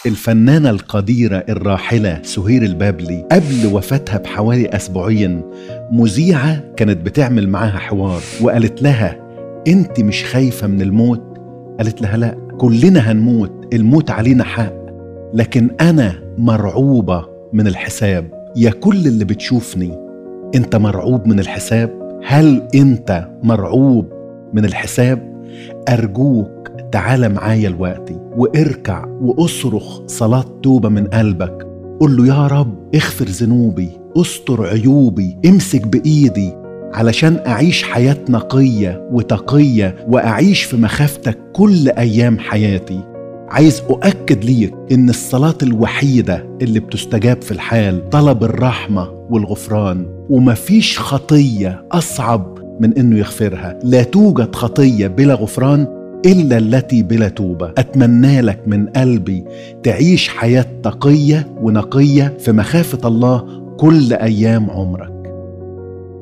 الفنانة القديرة الراحلة سهير البابلي قبل وفاتها بحوالي أسبوعين مذيعة كانت بتعمل معاها حوار وقالت لها أنت مش خايفة من الموت؟ قالت لها لا كلنا هنموت الموت علينا حق لكن أنا مرعوبة من الحساب يا كل اللي بتشوفني أنت مرعوب من الحساب؟ هل أنت مرعوب من الحساب؟ أرجوك تعال معايا الوقتي واركع واصرخ صلاة توبة من قلبك قل له يا رب اغفر ذنوبي استر عيوبي امسك بإيدي علشان أعيش حياة نقية وتقية وأعيش في مخافتك كل أيام حياتي عايز أؤكد ليك إن الصلاة الوحيدة اللي بتستجاب في الحال طلب الرحمة والغفران ومفيش خطية أصعب من إنه يغفرها لا توجد خطية بلا غفران إلا التي بلا توبة أتمنى لك من قلبي تعيش حياة تقية ونقية في مخافة الله كل أيام عمرك